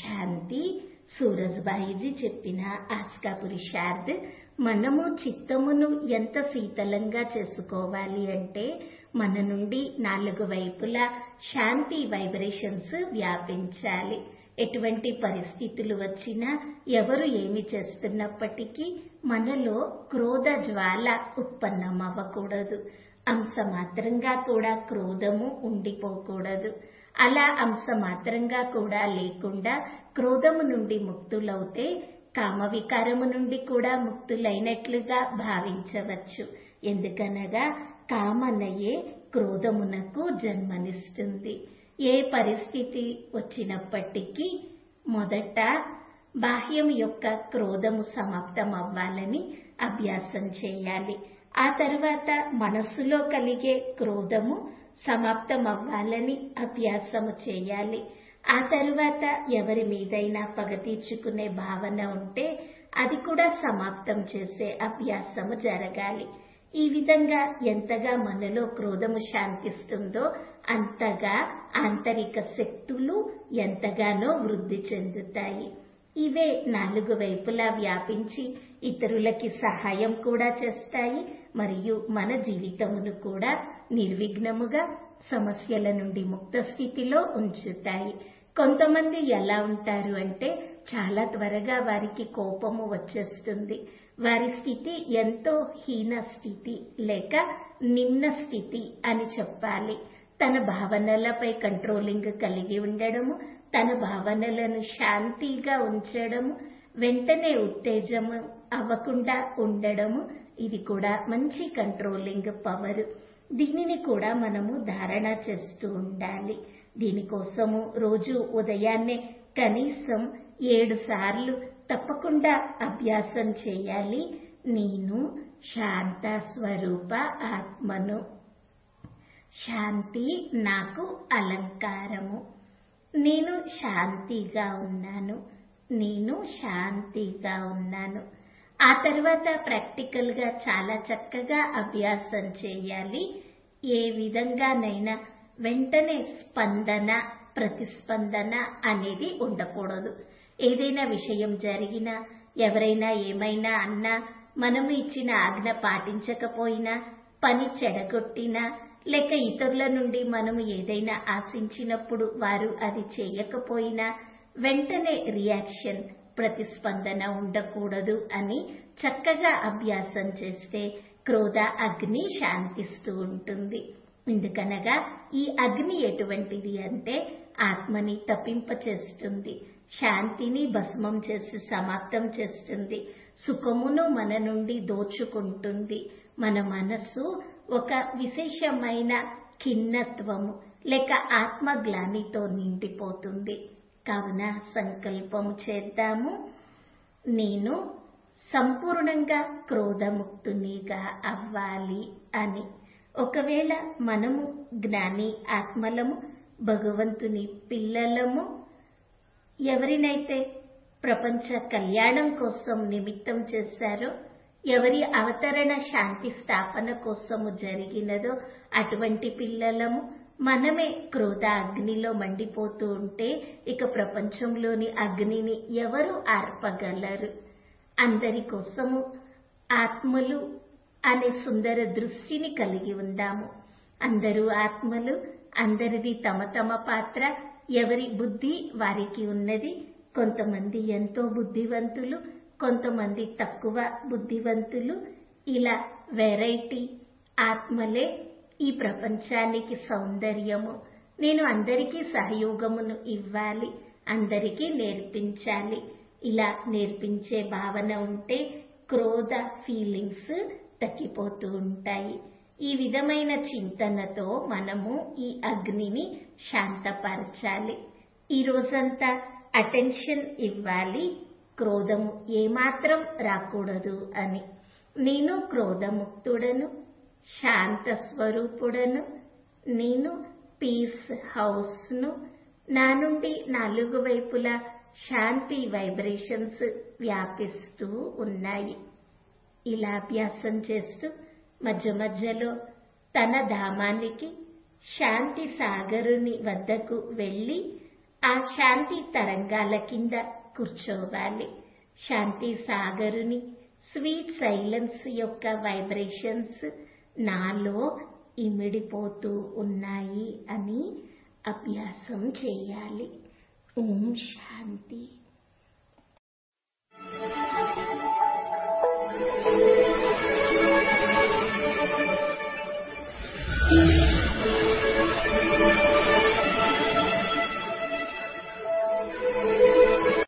శాంతి సూరజ్బాయిజీ చెప్పిన ఆస్కా పురుషార్థ్ మనము చిత్తమును ఎంత శీతలంగా చేసుకోవాలి అంటే మన నుండి నాలుగు వైపులా శాంతి వైబ్రేషన్స్ వ్యాపించాలి ఎటువంటి పరిస్థితులు వచ్చినా ఎవరు ఏమి చేస్తున్నప్పటికీ మనలో క్రోధ జ్వాల ఉత్పన్నమవ్వకూడదు అంశ మాత్రంగా కూడా క్రోధము ఉండిపోకూడదు అలా అంశ మాత్రంగా కూడా లేకుండా క్రోధము నుండి ముక్తులవుతే కామ వికారము నుండి కూడా ముక్తులైనట్లుగా భావించవచ్చు ఎందుకనగా కామనయే క్రోధమునకు జన్మనిస్తుంది ఏ పరిస్థితి వచ్చినప్పటికీ మొదట బాహ్యం యొక్క క్రోధము సమాప్తం అవ్వాలని అభ్యాసం చేయాలి ఆ తర్వాత మనస్సులో కలిగే క్రోధము సమాప్తం అవ్వాలని అభ్యాసము చేయాలి ఆ తరువాత ఎవరి మీదైనా పగ తీర్చుకునే భావన ఉంటే అది కూడా సమాప్తం చేసే అభ్యాసము జరగాలి ఈ విధంగా ఎంతగా మనలో క్రోధము శాంతిస్తుందో అంతగా ఆంతరిక శక్తులు ఎంతగానో వృద్ధి చెందుతాయి ఇవే నాలుగు వైపులా వ్యాపించి ఇతరులకి సహాయం కూడా చేస్తాయి మరియు మన జీవితమును కూడా నిర్విఘ్నముగా సమస్యల నుండి ముక్త స్థితిలో ఉంచుతాయి కొంతమంది ఎలా ఉంటారు అంటే చాలా త్వరగా వారికి కోపము వచ్చేస్తుంది వారి స్థితి ఎంతో హీన స్థితి లేక నిమ్న స్థితి అని చెప్పాలి తన భావనలపై కంట్రోలింగ్ కలిగి ఉండడము తన భావనలను శాంతిగా ఉంచడము వెంటనే ఉత్తేజము అవ్వకుండా ఉండడము ఇది కూడా మంచి కంట్రోలింగ్ పవర్ దీనిని కూడా మనము ధారణ చేస్తూ ఉండాలి దీనికోసము రోజు ఉదయాన్నే కనీసం ఏడు సార్లు తప్పకుండా అభ్యాసం చేయాలి నేను శాంత స్వరూప ఆత్మను శాంతి నాకు అలంకారము నేను శాంతిగా ఉన్నాను నేను శాంతిగా ఉన్నాను ఆ తర్వాత ప్రాక్టికల్ గా చాలా చక్కగా అభ్యాసం చేయాలి ఏ విధంగానైనా వెంటనే స్పందన ప్రతిస్పందన అనేది ఉండకూడదు ఏదైనా విషయం జరిగినా ఎవరైనా ఏమైనా అన్నా మనము ఇచ్చిన ఆజ్ఞ పాటించకపోయినా పని చెడగొట్టినా లేక ఇతరుల నుండి మనము ఏదైనా ఆశించినప్పుడు వారు అది చేయకపోయినా వెంటనే రియాక్షన్ ప్రతిస్పందన ఉండకూడదు అని చక్కగా అభ్యాసం చేస్తే క్రోధ అగ్ని శాంతిస్తూ ఉంటుంది ఎందుకనగా ఈ అగ్ని ఎటువంటిది అంటే ఆత్మని తప్పింపచేస్తుంది శాంతిని భస్మం చేసి సమాప్తం చేస్తుంది సుఖమును మన నుండి దోచుకుంటుంది మన మనస్సు ఒక విశేషమైన ఖిన్నత్వము లేక ఆత్మగ్లానితో నిండిపోతుంది కావున సంకల్పము చేద్దాము నేను సంపూర్ణంగా క్రోధముక్తునిగా అవ్వాలి అని ఒకవేళ మనము జ్ఞాని ఆత్మలము భగవంతుని పిల్లలము ఎవరినైతే ప్రపంచ కళ్యాణం కోసం నిమిత్తం చేశారో ఎవరి అవతరణ శాంతి స్థాపన కోసము జరిగినదో అటువంటి పిల్లలము మనమే క్రోధ అగ్నిలో మండిపోతూ ఉంటే ఇక ప్రపంచంలోని అగ్నిని ఎవరు ఆర్పగలరు అందరి కోసము ఆత్మలు అనే సుందర దృష్టిని కలిగి ఉందాము అందరూ ఆత్మలు అందరిది తమ తమ పాత్ర ఎవరి బుద్ధి వారికి ఉన్నది కొంతమంది ఎంతో బుద్ధివంతులు కొంతమంది తక్కువ బుద్ధివంతులు ఇలా వెరైటీ ఆత్మలే ఈ ప్రపంచానికి సౌందర్యము నేను అందరికీ సహయోగమును ఇవ్వాలి అందరికీ నేర్పించాలి ఇలా నేర్పించే భావన ఉంటే క్రోధ ఫీలింగ్స్ తగ్గిపోతూ ఉంటాయి ఈ విధమైన చింతనతో మనము ఈ అగ్నిని శాంతపరచాలి ఈ రోజంతా అటెన్షన్ ఇవ్వాలి క్రోధము ఏమాత్రం రాకూడదు అని నేను క్రోధముక్తుడను శాంత స్వరూపుడను నేను పీస్ హౌస్ను నా నుండి నాలుగు వైపులా శాంతి వైబ్రేషన్స్ వ్యాపిస్తూ ఉన్నాయి ఇలా అభ్యాసం చేస్తూ మధ్య మధ్యలో తన ధామానికి శాంతి సాగరుని వద్దకు వెళ్ళి ఆ శాంతి తరంగాల కింద కూర్చోవాలి శాంతి సాగరుని స్వీట్ సైలెన్స్ యొక్క వైబ్రేషన్స్ నాలో ఇమిడిపోతూ ఉన్నాయి అని అభ్యాసం చేయాలి ఓం శాంతి